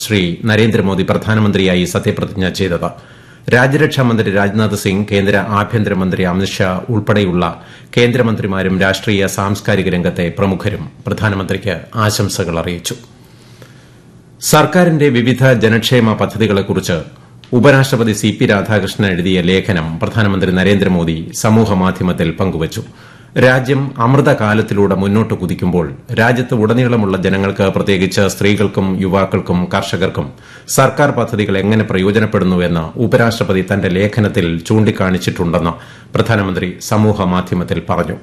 ശ്രീ നരേന്ദ്രമോദി പ്രധാനമന്ത്രിയായി സത്യപ്രതിജ്ഞ ചെയ്തത് രാജ്യരക്ഷാമന്ത്രി രാജ്നാഥ് സിംഗ് കേന്ദ്ര ആഭ്യന്തരമന്ത്രി അമിത്ഷാ ഉൾപ്പെടെയുള്ള കേന്ദ്രമന്ത്രിമാരും രാഷ്ട്രീയ സാംസ്കാരിക രംഗത്തെ പ്രമുഖരും പ്രധാനമന്ത്രിക്ക് ആശംസകൾ അറിയിച്ചു സർക്കാരിന്റെ വിവിധ ജനക്ഷേമ പദ്ധതികളെക്കുറിച്ച് ഉപരാഷ്ട്രപതി സി പി രാധാകൃഷ്ണൻ എഴുതിയ ലേഖനം പ്രധാനമന്ത്രി നരേന്ദ്രമോദി സമൂഹമാധ്യമത്തിൽ പങ്കുവച്ചു രാജ്യം അമൃതകാലത്തിലൂടെ മുന്നോട്ട് കുതിക്കുമ്പോൾ രാജ്യത്ത് ഉടനീളമുള്ള ജനങ്ങൾക്ക് പ്രത്യേകിച്ച് സ്ത്രീകൾക്കും യുവാക്കൾക്കും കർഷകർക്കും സർക്കാർ പദ്ധതികൾ എങ്ങനെ പ്രയോജനപ്പെടുന്നുവെന്ന് ഉപരാഷ്ട്രപതി തന്റെ ലേഖനത്തിൽ ചൂണ്ടിക്കാണിച്ചിട്ടുണ്ടെന്ന് പ്രധാനമന്ത്രി സമൂഹമാധ്യമത്തിൽ പറഞ്ഞു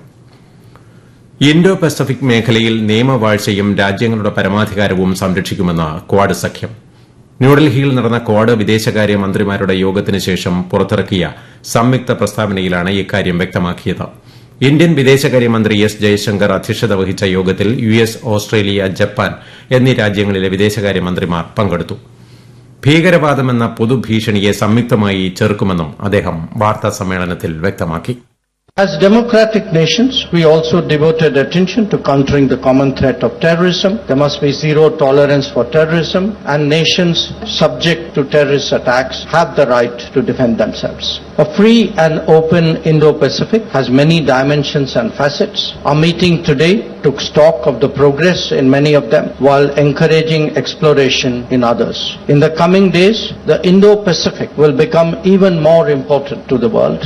ഇൻഡോ പസഫിക് മേഖലയിൽ നിയമവാഴ്ചയും രാജ്യങ്ങളുടെ പരമാധികാരവും സംരക്ഷിക്കുമെന്ന് ക്വാഡ് സഖ്യം ന്യൂഡൽഹിയിൽ നടന്ന ക്വാഡ് വിദേശകാര്യ മന്ത്രിമാരുടെ യോഗത്തിന് ശേഷം പുറത്തിറക്കിയ സംയുക്ത പ്രസ്താവനയിലാണ് ഇക്കാര്യം വ്യക്തമാക്കിയത് ഇന്ത്യൻ വിദേശകാര്യമന്ത്രി എസ് ജയശങ്കർ അധ്യക്ഷത വഹിച്ച യോഗത്തിൽ യു എസ് ഓസ്ട്രേലിയ ജപ്പാൻ എന്നീ രാജ്യങ്ങളിലെ വിദേശകാര്യമന്ത്രിമാർ പങ്കെടുത്തു ഭീകരവാദമെന്ന പൊതുഭീഷണിയെ സംയുക്തമായി ചെറുക്കുമെന്നും അദ്ദേഹം വാർത്താസമ്മേളനത്തിൽ വ്യക്തമാക്കി As democratic nations, we also devoted attention to countering the common threat of terrorism. There must be zero tolerance for terrorism and nations subject to terrorist attacks have the right to defend themselves. A free and open Indo-Pacific has many dimensions and facets. Our meeting today took stock of the progress in many of them while encouraging exploration in others. In the coming days, the Indo-Pacific will become even more important to the world.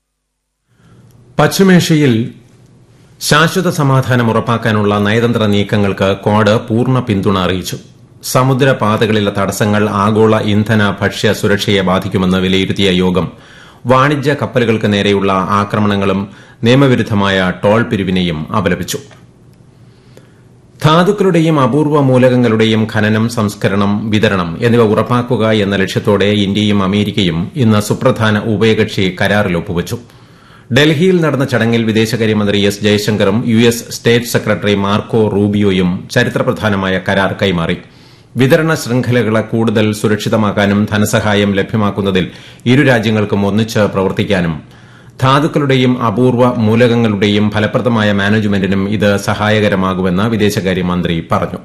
പശ്ചിമേഷ്യയിൽ ശാശ്വത സമാധാനം ഉറപ്പാക്കാനുള്ള നയതന്ത്ര നീക്കങ്ങൾക്ക് quad പൂർണ്ണ പിന്തുണ അറിയിച്ചു സമുദ്രപാതകളിലെ തടസ്സങ്ങൾ ആഗോള ഇന്ധന ഭക്ഷ്യ സുരക്ഷയെ ബാധിക്കുമെന്ന് വിലയിരുത്തിയ യോഗം വാണിജ്യ കപ്പലുകൾക്ക് നേരെയുള്ള ആക്രമണങ്ങളും നിയമവിരുദ്ധമായ ടോൾ പിരിവിനെയും അപലപിച്ചു ധാതുക്കളുടെയും അപൂർവ മൂലകങ്ങളുടെയും ഖനനം സംസ്കരണം വിതരണം എന്നിവ ഉറപ്പാക്കുക എന്ന ലക്ഷ്യത്തോടെ ഇന്ത്യയും അമേരിക്കയും ഇന്ന് സുപ്രധാന ഉഭയകക്ഷി കരാറിൽ ഒപ്പുവച്ചു ഡൽഹിയിൽ നടന്ന ചടങ്ങിൽ വിദേശകാര്യമന്ത്രി എസ് ജയശങ്കറും U S state secretary Marco റൂബിയോയും ചരിത്രപ്രധാനമായ കരാർ കൈമാറി വിതരണ ശൃംഖലകളെ കൂടുതൽ സുരക്ഷിതമാക്കാനും ധനസഹായം ലഭ്യമാക്കുന്നതിൽ ഇരു രാജ്യങ്ങൾക്കും ഒന്നിച്ച് പ്രവർത്തിക്കാനും ധാതുക്കളുടെയും അപൂർവ മൂലകങ്ങളുടെയും ഫലപ്രദമായ മാനേജ്മെന്റിനും ഇത് സഹായകരമാകുമെന്ന് വിദേശകാര്യമന്ത്രി പറഞ്ഞു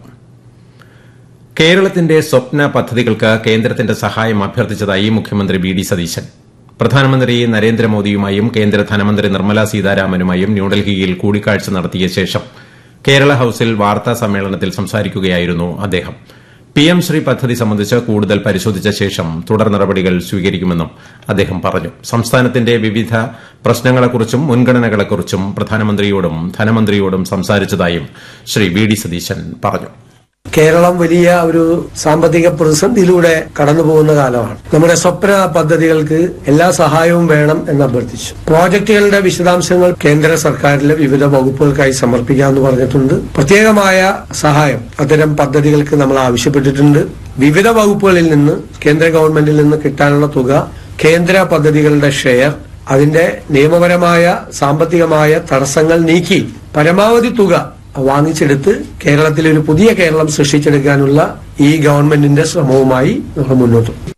കേരളത്തിന്റെ സ്വപ്ന പദ്ധതികൾക്ക് കേന്ദ്രത്തിന്റെ സഹായം അഭ്യർത്ഥിച്ചതായി മുഖ്യമന്ത്രി വി ഡി സതീശൻ പ്രധാനമന്ത്രി നരേന്ദ്രമോദിയുമായും കേന്ദ്ര ധനമന്ത്രി നിർമ്മല സീതാരാമനുമായും ന്യൂഡൽഹിയിൽ കൂടിക്കാഴ്ച നടത്തിയ ശേഷം കേരള ഹൌസിൽ വാർത്താ സമ്മേളനത്തിൽ സംസാരിക്കുകയായിരുന്നു അദ്ദേഹം പിഎം ശ്രീ പദ്ധതി സംബന്ധിച്ച് കൂടുതൽ പരിശോധിച്ച ശേഷം തുടർ നടപടികൾ സ്വീകരിക്കുമെന്നും അദ്ദേഹം പറഞ്ഞു സംസ്ഥാനത്തിന്റെ വിവിധ പ്രശ്നങ്ങളെക്കുറിച്ചും മുൻഗണനകളെക്കുറിച്ചും പ്രധാനമന്ത്രിയോടും ധനമന്ത്രിയോടും സംസാരിച്ചതായും ശ്രീ വി ഡി സതീശൻ പറഞ്ഞു കേരളം വലിയ ഒരു സാമ്പത്തിക പ്രതിസന്ധിയിലൂടെ കടന്നു പോകുന്ന കാലമാണ് നമ്മുടെ സ്വപ്ന പദ്ധതികൾക്ക് എല്ലാ സഹായവും വേണം എന്ന് അഭ്യർത്ഥിച്ചു പ്രോജക്റ്റുകളുടെ വിശദാംശങ്ങൾ കേന്ദ്ര സർക്കാരിലെ വിവിധ വകുപ്പുകൾക്കായി സമർപ്പിക്കാമെന്ന് പറഞ്ഞിട്ടുണ്ട് പ്രത്യേകമായ സഹായം അത്തരം പദ്ധതികൾക്ക് നമ്മൾ ആവശ്യപ്പെട്ടിട്ടുണ്ട് വിവിധ വകുപ്പുകളിൽ നിന്ന് കേന്ദ്ര ഗവൺമെന്റിൽ നിന്ന് കിട്ടാനുള്ള തുക കേന്ദ്ര പദ്ധതികളുടെ ഷെയർ അതിന്റെ നിയമപരമായ സാമ്പത്തികമായ തടസ്സങ്ങൾ നീക്കി പരമാവധി തുക വാങ്ങിച്ചെടുത്ത് കേരളത്തിലെ ഒരു പുതിയ കേരളം സൃഷ്ടിച്ചെടുക്കാനുള്ള ഈ ഗവൺമെന്റിന്റെ ശ്രമവുമായി നമ്മൾ മുന്നോട്ട് പോകും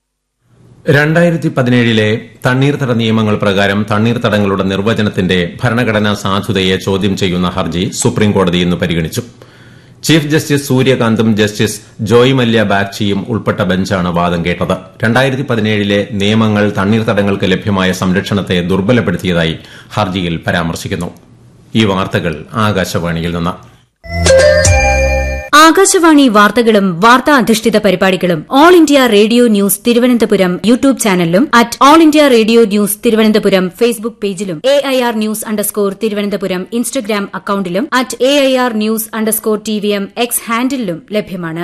രണ്ടായിരത്തി പതിനേഴിലെ തണ്ണീർത്തട നിയമങ്ങൾ പ്രകാരം തണ്ണീർത്തടങ്ങളുടെ നിർവചനത്തിന്റെ ഭരണഘടനാ സാധുതയെ ചോദ്യം ചെയ്യുന്ന ഹർജി സുപ്രീംകോടതി ഇന്ന് പരിഗണിച്ചു ചീഫ് ജസ്റ്റിസ് സൂര്യകാന്തും ജസ്റ്റിസ് ജോയ് മല്യ ബാഗ്ചിയും ഉൾപ്പെട്ട ബെഞ്ചാണ് വാദം കേട്ടത് രണ്ടായിരത്തി പതിനേഴിലെ നിയമങ്ങൾ തണ്ണീർത്തടങ്ങൾക്ക് ലഭ്യമായ സംരക്ഷണത്തെ ദുർബലപ്പെടുത്തിയതായി ഹർജിയിൽ പരാമർശിക്കുന്നു ഈ വാർത്തകൾ ആകാശവാണിയിൽ നിന്ന് ആകാശവാണി വാർത്തകളും വാർത്താ അധിഷ്ഠിത പരിപാടികളും all India radio news Thiruvananthapuram YouTube ചാനലിലും at all India radio news Thiruvananthapuram Facebook പേജിലും A I R news underscore Thiruvananthapuram Instagram അക്കൌണ്ടിലും at A I R news underscore T V M X ഹാൻഡിലും ലഭ്യമാണ്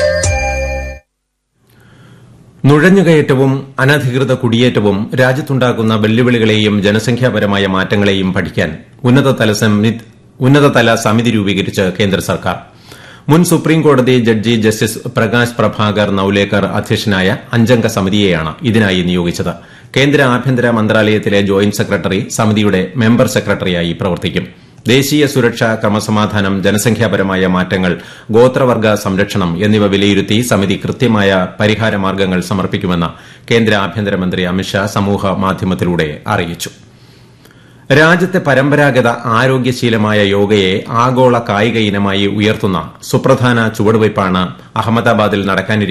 നുഴഞ്ഞുകയറ്റവും അനധികൃത കുടിയേറ്റവും രാജ്യത്തുണ്ടാക്കുന്ന വെല്ലുവിളികളെയും ജനസംഖ്യാപരമായ മാറ്റങ്ങളെയും പഠിക്കാൻ ഉന്നതതല സമിതി രൂപീകരിച്ച് കേന്ദ്ര സർക്കാർ മുൻ സുപ്രീംകോടതി ജഡ്ജി ജസ്റ്റിസ് പ്രകാശ് പ്രഭാകർ നൌലേക്കർ അധ്യക്ഷനായ അഞ്ചംഗ സമിതിയെയാണ് ഇതിനായി നിയോഗിച്ചത് കേന്ദ്ര ആഭ്യന്തര മന്ത്രാലയത്തിലെ ജോയിന്റ് സെക്രട്ടറി സമിതിയുടെ മെമ്പർ സെക്രട്ടറിയായി പ്രവർത്തിക്കും ദേശീയ സുരക്ഷ ക്രമസമാധാനം ജനസംഖ്യാപരമായ മാറ്റങ്ങൾ ഗോത്രവർഗ സംരക്ഷണം എന്നിവ വിലയിരുത്തി സമിതി കൃത്യമായ പരിഹാര മാർഗ്ഗങ്ങൾ സമർപ്പിക്കുമെന്ന് കേന്ദ്ര ആഭ്യന്തരമന്ത്രി അമിത്ഷാ സമൂഹ മാധ്യമത്തിലൂടെ അറിയിച്ചു രാജ്യത്തെ പരമ്പരാഗത ആരോഗ്യശീലമായ യോഗയെ ആഗോള കായിക ഇനമായി ഉയർത്തുന്ന സുപ്രധാന ചുവടുവയ്പ്പാണ് അഹമ്മദാബാദിൽ നടക്കാനിരിക്കുന്ന